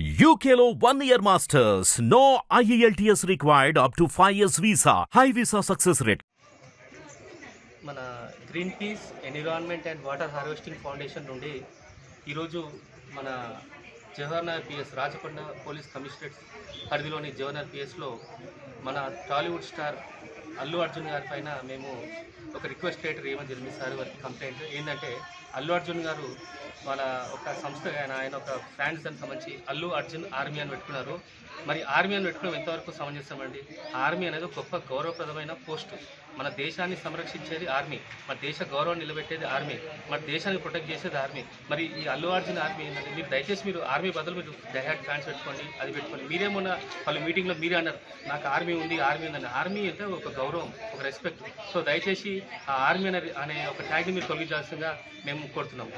UKLO one year masters. No IELTS required up to 5 years visa. High visa success rate. మన green peace environment and water harvesting foundation నుండి ఈరోజు మన Jawaharnagar PS Rachakonda police commissionerate పరిధిలోని జవహర్నగర్ పిఎస్లో మన Tollywood star Allu Arjun గారి పైన మేము ఒక రిక్వెస్ట్ లెటర్ ఏమని జరిగింది సార్ వారికి కంప్లైంట్ ఏంటంటే అల్లు అర్జున్ గారు వాళ్ళ ఒక సంస్థ ఆయన ఆయన ఒక ఫ్యాన్స్ అని సంబంధించి అల్లు అర్జున్ ఆర్మీ అని పెట్టుకున్నారు మరి ఆర్మీ అని పెట్టుకోవడం ఎంతవరకు సమంజసమండి ఆర్మీ అనేది ఒక గొప్ప గౌరవప్రదమైన పోస్టు మన దేశాన్ని సంరక్షించేది ఆర్మీ మన దేశ గౌరవం నిలబెట్టేది ఆర్మీ మన దేశాన్ని ప్రొటెక్ట్ చేసేది ఆర్మీ మరి ఈ అల్లు అర్జున్ ఆర్మీ ఏంటంటే మీరు దయచేసి మీరు ఆర్మీ బదులు మీరు డైహాట్ ఫ్యాన్స్ పెట్టుకోండి అది పెట్టుకోండి మీరేమన్నా వాళ్ళు మీటింగ్లో మీరే అన్నారు నాకు ఆర్మీ ఉంది ఆర్మీ ఉందని ఆర్మీ అంటే ఒక గౌరవం ఒక రెస్పెక్ట్ సో దయచేసి ఆ ఆర్మీ అనే అనే ఒక ట్యాగ్ని మీరు తొలగించాల్సిందిగా మేము కోరుతున్నాం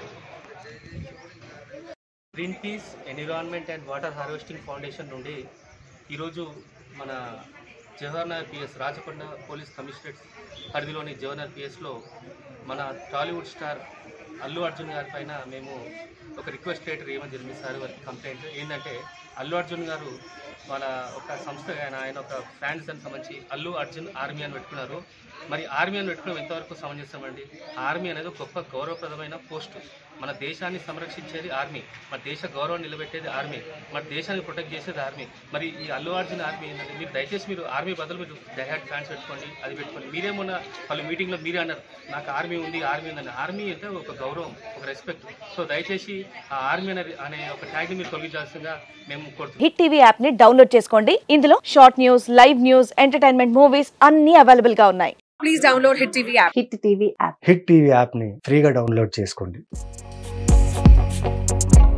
green peace environment and water harvesting foundation నుండి ఈరోజు మన Jawaharnagar PS Rachakonda police commissionerate పరిధిలోని జవహర్నగర్ పిఎస్లో మన టాలీవుడ్ స్టార్ అల్లు అర్జున్ గారి పైన మేము ఒక రిక్వెస్ట్ లెటర్ ఏమని జరిగింది సార్ వారికి కంప్లైంట్ ఏంటంటే అల్లు అర్జున్ గారు వాళ్ళ ఒక సంస్థ ఆయన ఆయన ఒక ఫ్యాన్స్ అని సంబంధించి అల్లు అర్జున్ ఆర్మీ అని పెట్టుకున్నారు మరి ఆర్మీ అని పెట్టుకోవడం ఎంతవరకు సమంజసమండి ఆర్మీ అనేది ఒక గొప్ప గౌరవప్రదమైన పోస్టు మన దేశాన్ని సంరక్షించేది ఆర్మీ మన దేశ గౌరవం నిలబెట్టేది ఆర్మీ మన దేశాన్ని ప్రొటెక్ట్ చేసేది ఆర్మీ మరి ఈ అల్లు అర్జున్ ఆర్మీ ఏంటంటే మీరు దయచేసి మీరు ఆర్మీ బదులు మీరు డైహాట్ ఫ్యాన్స్ పెట్టుకోండి అది పెట్టుకోండి మీరేమన్నా వాళ్ళు మీటింగ్లో మీరే అన్నారు నాకు ఆర్మీ ఉంది ఆర్మీ ఉందని ఆర్మీ అంటే ఒక గౌరవం ఒక రెస్పెక్ట్ సో దయచేసి ఆ ఆర్మీ అనేది అనే ఒక ట్యాగ్ని మీరు తొలగించాల్సిందిగా మేము కోరుతున్నాం హిట్ టీవీ యాప్ ని డౌన్లోడ్ చేసుకోండి ఇందులో short news live news entertainment movies అన్ని అవైలబుల్ గా ఉన్నాయి please download Hit TV app. Hit TV app hit TV యాప్ని ఫ్రీగా డౌన్లోడ్ చేసుకోండి